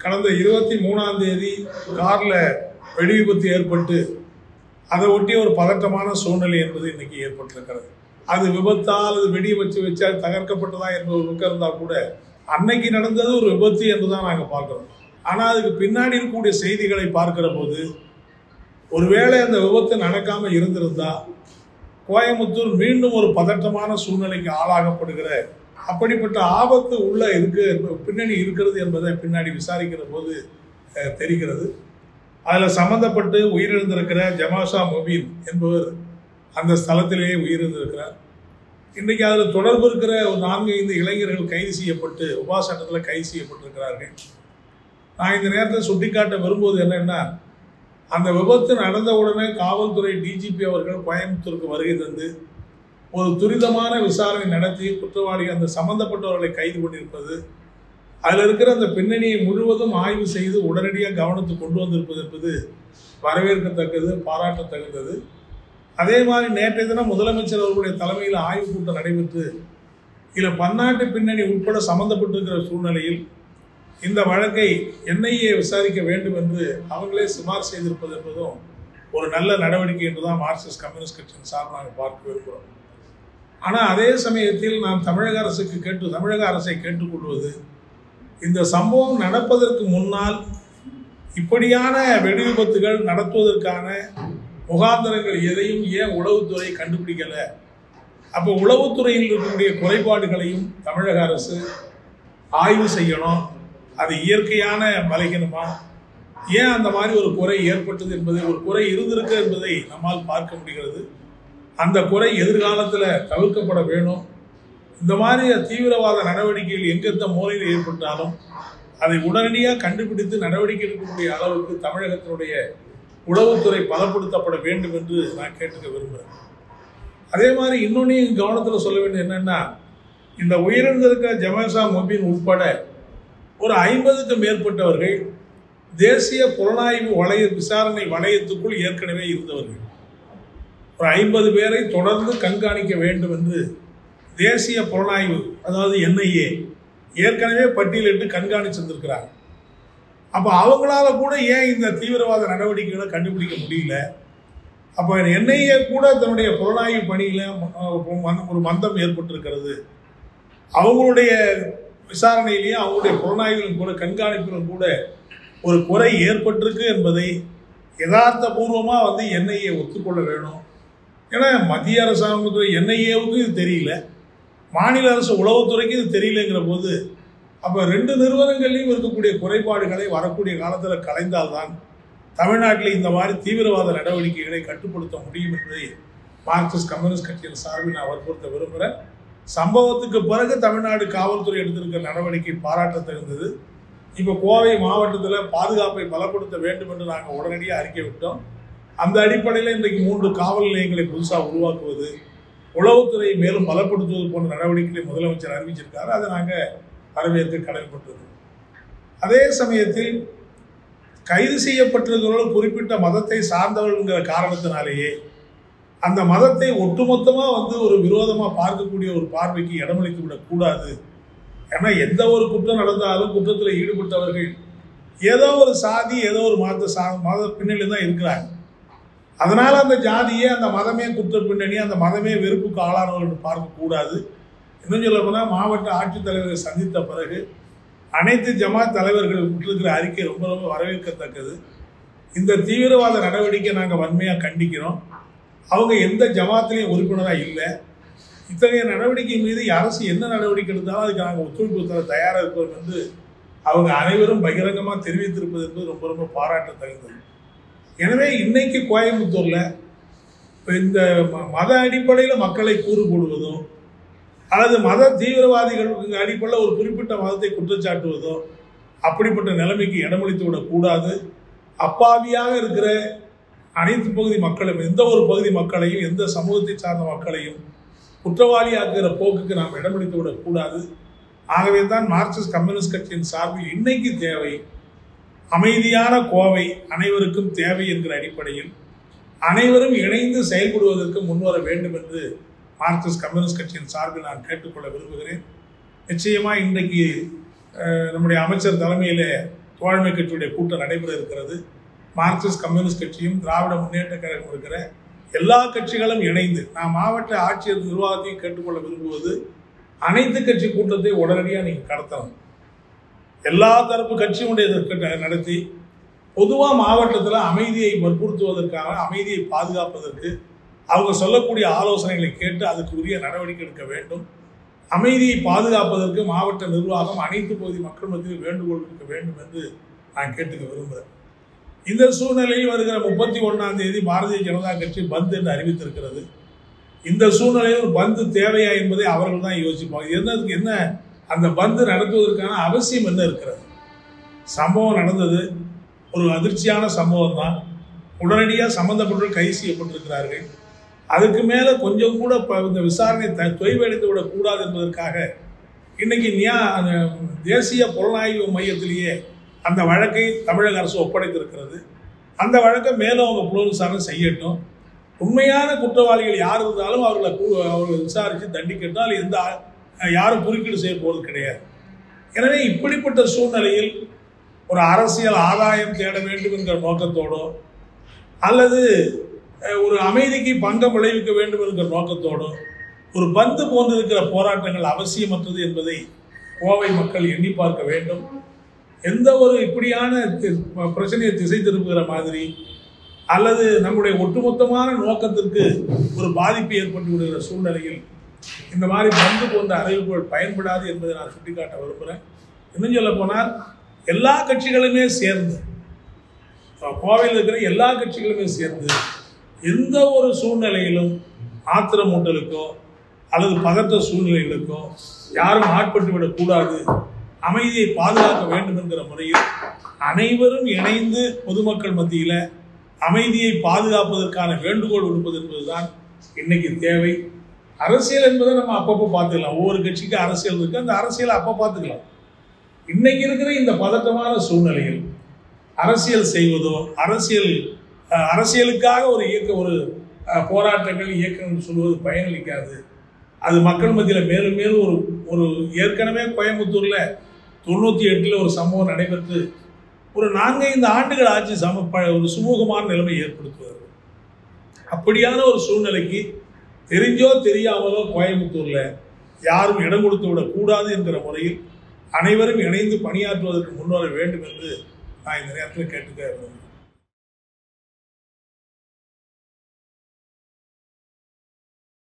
கடந்த இருபத்தி மூணாம் தேதி காரில் வெடி விபத்து ஏற்பட்டு அதை ஒட்டி ஒரு பதட்டமான சூழ்நிலை என்பது இன்னைக்கு ஏற்பட்டிருக்கிறது அது விபத்தால் அது வெடி வச்சு வச்சா தகர்க்கப்பட்டதா என்பது ஒரு பக்கம் இருந்தால் கூட அன்னைக்கு நடந்தது ஒரு விபத்து என்று தான் நாங்கள் பார்க்குறோம் ஆனால் அதுக்கு பின்னாடி இருக்கக்கூடிய செய்திகளை பார்க்கிற போது ஒருவேளை அந்த விபத்து நடக்காம இருந்திருந்தா கோயம்புத்தூர் மீண்டும் ஒரு பதட்டமான சூழ்நிலைக்கு ஆளாகப்படுகிற அப்படிப்பட்ட ஆபத்து உள்ள இருக்கு பின்னணி இருக்கிறது என்பதை பின்னாடி விசாரிக்கிற போது அஹ், தெரிகிறது அதில் சம்பந்தப்பட்டு உயிரிழந்திருக்கிற ஜமாஷா முபீன் என்பவர் அந்த ஸ்தலத்திலேயே உயிரிழந்திருக்கிறார் இன்றைக்கு அதில் தொடர்பு இருக்கிற ஒரு நான்கு ஐந்து இளைஞர்கள் கைது செய்யப்பட்டு உபா சட்டத்தில் கைது செய்யப்பட்டிருக்கிறார்கள் நான் இந்த நேரத்தில் சுட்டிக்காட்ட விரும்புவது என்னன்னா அந்த விபத்து நடந்த உடனே காவல்துறை டிஜிபி அவர்கள் கோயம்புத்தூருக்கு வருகை தந்து ஒரு துரிதமான விசாரணை நடத்தி குற்றவாளி அந்த சம்பந்தப்பட்டவர்களை கைது பண்ணியிருப்பது அதில் இருக்கிற அந்த பின்னணியை முழுவதும் ஆய்வு செய்து உடனடியாக கவனத்துக்கு கொண்டு வந்திருப்பது என்பது வரவேற்கத்தக்கது பாராட்டத்தகுந்தது அதே மாதிரி நேற்றைய தினம் முதலமைச்சர் அவர்களுடைய தலைமையில் ஆய்வுக் கூட்டம் நடைபெற்று இதில் பன்னாட்டு பின்னணி உட்பட சம்பந்தப்பட்டிருக்கிற சூழ்நிலையில் இந்த வழக்கை என்ஐஏ விசாரிக்க வேண்டும் என்று அவங்களே சிபார் செய்திருப்பது என்பதும் ஒரு நல்ல நடவடிக்கை என்று தான் மார்க்சிஸ்ட் கம்யூனிஸ்ட் கட்சியின் சார்பாக நாங்கள் பார்க்க விரும்புகிறோம் ஆனால் அதே சமயத்தில் நாம் தமிழக அரசுக்கு கேட்டு தமிழக அரசை கேட்டுக்கொள்வது இந்த சம்பவம் நடப்பதற்கு முன்னால் இப்படியான வெடி விபத்துகள் நடத்துவதற்கான முகாந்திரங்கள் எதையும் ஏன் உளவுத்துறை கண்டுபிடிக்கல அப்போ உளவுத்துறையில் இருக்கக்கூடிய குறைபாடுகளையும் தமிழக அரசு ஆய்வு செய்யணும் அது இயற்கையான பலகீனமா ஏன் அந்த மாதிரி ஒரு குறை ஏற்பட்டது என்பதை ஒரு குறை இருந்திருக்கு என்பதை நம்மால் பார்க்க முடிகிறது அந்த குறை எதிர்காலத்தில் தவிர்க்கப்பட வேணும் இந்த மாதிரி தீவிரவாத நடவடிக்கைகள் எங்கெந்த மூலையில் ஏற்பட்டாலும் அதை உடனடியாக கண்டுபிடித்து நடவடிக்கை எடுக்கக்கூடிய அளவுக்கு தமிழகத்தினுடைய உளவுத்துறை பலப்படுத்தப்பட வேண்டும் என்று நான் கேட்டுக்க விரும்புகிறேன் அதே மாதிரி இன்னொன்னையும் கவனத்தில் சொல்ல வேண்டியது என்னன்னா இந்த உயிரிழந்திருக்க ஜமேசா மொபின் உட்பட ஒரு ஐம்பதுக்கும் மேற்பட்டவர்கள் தேசிய புலனாய்வு வளைய விசாரணை வளையத்துக்குள் ஏற்கனவே இருந்தவர்கள் ஒரு ஐம்பது பேரை தொடர்ந்து கண்காணிக்க வேண்டும் என்று தேசிய புலனாய்வு அதாவது என்ஐஏ ஏற்கனவே பட்டியலிட்டு கண்காணிச்சிருந்திருக்கிறாங்க அப்போ அவங்களால கூட ஏன் இந்த தீவிரவாத நடவடிக்கைகளை கண்டுபிடிக்க முடியல அப்போ என்ஐஏ கூட தன்னுடைய புலனாய்வு பணியில் ஒரு மந்தம் ஏற்பட்டிருக்கிறது அவங்களுடைய விசாரணையிலையும் அவங்களுடைய புலனாய்விலும் கூட கண்காணிப்பிலும் கூட ஒரு குறை ஏற்பட்டிருக்கு என்பதை யதார்த்த பூர்வமாக வந்து என்ஐஏ ஒத்துக்கொள்ள வேணும் ஏன்னா மத்திய அரசாங்கத்துறை என்ஐஏவுக்கும் இது தெரியல மாநில அரசு உளவுத்துறைக்கு இது தெரியலங்கிற போது அப்போ ரெண்டு நிறுவனங்கள்லையும் இருக்கக்கூடிய குறைபாடுகளை வரக்கூடிய காலத்தில் கலைந்தால்தான் தமிழ்நாட்டில் இந்த மாதிரி தீவிரவாத நடவடிக்கைகளை கட்டுப்படுத்த முடியும் என்பதை மார்க்சிஸ்ட் கம்யூனிஸ்ட் கட்சியின் சார்பில் நான் வற்புறுத்த விரும்புகிறேன் சம்பவத்துக்கு பிறகு தமிழ்நாடு காவல்துறை எடுத்திருக்கிற நடவடிக்கை பாராட்ட தகுந்தது இப்போ கோவை மாவட்டத்தில் பாதுகாப்பை பலப்படுத்த வேண்டும் என்று நாங்கள் உடனடியாக அறிக்கை விட்டோம் அந்த அடிப்படையில் இன்றைக்கு மூன்று காவல் நிலையங்களை புதுசாக உருவாக்குவது உளவுத்துறையை மேலும் பலப்படுத்துவது போன்ற நடவடிக்கைகளை முதலமைச்சர் அறிவிச்சிருக்காரு அதை நாங்கள் வரவேற்க கடமைப்பட்டிருக்கோம் அதே சமயத்தில் கைது செய்யப்பட்டிருக்கிறவர்கள் குறிப்பிட்ட மதத்தை சார்ந்தவர்கள்ங்கிற காரணத்தினாலேயே அந்த மதத்தை ஒட்டுமொத்தமாக வந்து ஒரு விரோதமாக பார்க்கக்கூடிய ஒரு பார்வைக்கு இடமளித்து விடக்கூடாது ஏன்னா எந்த ஒரு குற்றம் நடந்தாலும் குற்றத்தில் ஈடுபட்டவர்கள் ஏதோ ஒரு சாதி ஏதோ ஒரு மத சா மத பின்னணி தான் இருக்கிறாங்க அதனால அந்த ஜாதியே அந்த மதமே குற்ற பின்னணி அந்த மதமே வெறுப்புக்கு ஆளானவர்கள் பார்க்கக்கூடாது இன்னும் சொல்ல போனால் மாவட்ட ஆட்சித்தலைவரை சந்தித்த பிறகு அனைத்து ஜமாத் தலைவர்கள் விட்டிருக்கிற அறிக்கை ரொம்ப ரொம்ப வரவேற்கத்தக்கது இந்த தீவிரவாத நடவடிக்கை நாங்கள் வன்மையாக கண்டிக்கிறோம் அவங்க எந்த ஜமாத்திலையும் உறுப்பினராக இல்லை இத்தகைய நடவடிக்கை மீது அரசு என்ன நடவடிக்கை எடுத்தாலும் அதுக்கு நாங்கள் ஒத்துழைப்பு தர தயாராக இருக்கிறோம் என்று அவங்க அனைவரும் பகிரங்கமாக தெரிவித்திருப்பது என்பது ரொம்ப ரொம்ப பாராட்ட தகுந்தது எனவே இன்னைக்கு கோயம்புத்தூர்ல இந்த ம- மத அடிப்படையில் மக்களை கூறு போடுவதோ அல்லது மத தீவிரவாதிகள் அடிப்படையில் ஒரு குறிப்பிட்ட மதத்தை குற்றச்சாட்டுவதோ அப்படிப்பட்ட நிலைமைக்கு இடமளித்து விடக்கூடாது அப்பாவியாக இருக்கிற அனைத்து பகுதி மக்களும் எந்த ஒரு பகுதி மக்களையும் எந்த சமூகத்தை சார்ந்த மக்களையும் குற்றவாளியாக்குகிற போக்குக்கு நாம் இடமளித்து விடக்கூடாது ஆகவே தான் மார்க்சிஸ்ட் கம்யூனிஸ்ட் கட்சியின் சார்பில் இன்னைக்கு தேவை அமைதியான கோவை அனைவருக்கும் தேவை என்கிற அடிப்படையில் அனைவரும் இணைந்து செயல்படுவதற்கு முன்வர வேண்டும் என்று மார்க்சிஸ்ட் கம்யூனிஸ்ட் கட்சியின் சார்பில் நான் கேட்டுக்கொள்ள விரும்புகிறேன் நிச்சயமா இன்றைக்கு அஹ், நம்முடைய அமைச்சர் தலைமையில் தோழமை கட்சியுடைய கூட்டம் நடைபெற இருக்கிறது மார்க்சிஸ்ட் கம்யூனிஸ்ட் கட்சியும் திராவிட முன்னேற்ற கழகம் இருக்கிற எல்லா கட்சிகளும் இணைந்து நான் மாவட்ட ஆட்சியர் நிர்வாகத்தையும் கேட்டுக்கொள்ள விரும்புவது அனைத்து கட்சி கூட்டத்தை உடனடியாக நீங்கள் கடத்தணும் எல்லா தரப்பு கட்சியுடைய இதற்கு நடத்தி பொதுவாக மாவட்டத்தில் அமைதியை வற்புறுத்துவதற்காக அமைதியை பாதுகாப்பதற்கு அவங்க சொல்லக்கூடிய ஆலோசனைகளை கேட்டு அதுக்கு உரிய நடவடிக்கை எடுக்க வேண்டும் அமைதியை பாதுகாப்பதற்கு மாவட்ட நிர்வாகம் அனைத்து பகுதி மக்கள் மத்தியில் வேண்டுகோள் விடுக்க வேண்டும் என்று நான் கேட்டுக்க விரும்புகிறேன் இந்த சூழ்நிலையில் வருகிற முப்பத்தி ஒன்றாம் தேதி பாரதிய ஜனதா கட்சி பந்த் என்று அறிவித்திருக்கிறது இந்த சூழ்நிலையில் ஒரு பந்து தேவையா என்பதை அவர்கள் தான் யோசிப்பாங்க என்னதுக்கு என்ன அந்த பந்து நடத்துவதற்கான அவசியம் என்ன இருக்கிறது சம்பவம் நடந்தது ஒரு அதிர்ச்சியான சம்பவம் தான் உடனடியாக சம்பந்தப்பட்டவர்கள் கைது செய்யப்பட்டிருக்கிறார்கள் அதுக்கு மேலே கொஞ்சம் கூட இப்போ இந்த விசாரணை த தொய்வடைந்து விடக்கூடாது என்பதற்காக இன்னைக்கு நியா அந்த தேசிய புலனாய்வு மையத்திலேயே அந்த வழக்கை தமிழக அரசு ஒப்படைத்திருக்கிறது அந்த வழக்கை மேலும் அவங்க புலன் விசாரணை செய்யட்டும் உண்மையான குற்றவாளிகள் யார் இருந்தாலும் அவர்களை கூ- அவர்களை விசாரித்து தண்டிக்கட்டும் அதில் எந்த ஆ- யாரும் குறுக்கீடு செய்ய போவது கிடையாது எனவே இப்படிப்பட்ட சூழ்நிலையில் ஒரு அரசியல் ஆதாயம் தேட வேண்டும் என்கிற நோக்கத்தோடோ அல்லது அஹ், ஒரு அமைதிக்கு பங்கம் விளைவிக்க வேண்டும் என்கிற நோக்கத்தோடோ ஒரு பந்து போன்றிருக்கிற போராட்டங்கள் அவசியமற்றது என்பதை கோவை மக்கள் எண்ணி பார்க்க வேண்டும் எந்த ஒரு இப்படியான தி- பிரச்சனையை திசை திருப்புகிற மாதிரி அல்லது நம்முடைய ஒட்டுமொத்தமான நோக்கத்திற்கு ஒரு பாதிப்பு ஏற்பட்டு விடுகிற சூழ்நிலையில் இந்த மாதிரி பந்து போன்ற அறிவிப்புகள் பயன்படாது என்பதை நான் சுட்டிக்காட்ட விரும்புகிறேன் இன்னும் சொல்ல போனால் எல்லா கட்சிகளுமே சேர்ந்து அஹ், கோவையில் இருக்கிற எல்லா கட்சிகளுமே சேர்ந்து எந்த ஒரு சூழ்நிலையிலும் ஆத்திரமூட்டலுக்கோ அல்லது பதற்ற சூழ்நிலைகளுக்கோ யாரும் ஆட்பட்டு விடக்கூடாது அமைதியை பாதுகாக்க வேண்டும் என்கிற முறையில் அனைவரும் இணைந்து பொதுமக்கள் மத்தியில் அமைதியை பாதுகாப்பதற்கான வேண்டுகோள் விடுப்பது என்பதுதான் இன்னைக்கு தேவை அரசியல் என்பதை நம்ம அப்பப்போ பார்த்துக்கலாம் ஒவ்வொரு கட்சிக்கு அரசியல் இருக்கு அந்த அரசியலை அப்போ பார்த்துக்கலாம் இன்னைக்கு இருக்கிற இந்த பதட்டமான சூழ்நிலையில் அரசியல் செய்வதோ அரசியல் அஹ், அரசியலுக்காக ஒரு இயக்க ஒரு அஹ், போராட்டங்கள் இயக்கங்கள் சொல்வது பயனளிக்காது அது மக்கள் மத்தியில் மேலும் மேலும் ஒரு ஒரு ஏற்கனவே கோயம்புத்தூர்ல தொண்ணூற்றி எட்டில் ஒரு சம்பவம் நடைபெற்று ஒரு நான்கைந்து ஆண்டுகள் ஆட்சி சம ப- ஒரு சுமூகமான நிலைமை ஏற்படுத்துவார்கள் அப்படியான ஒரு சூழ்நிலைக்கு தெரிஞ்சோ தெரியாமலோ கோயம்புத்தூர்ல யாரும் இடம் கொடுத்து விடக்கூடாது என்கிற முறையில் அனைவரும் இணைந்து பணியாற்றுவதற்கு முன்வர வேண்டும் என்று நான் இந்த நேரத்தில் கேட்டுக்க விரும்புகிறேன்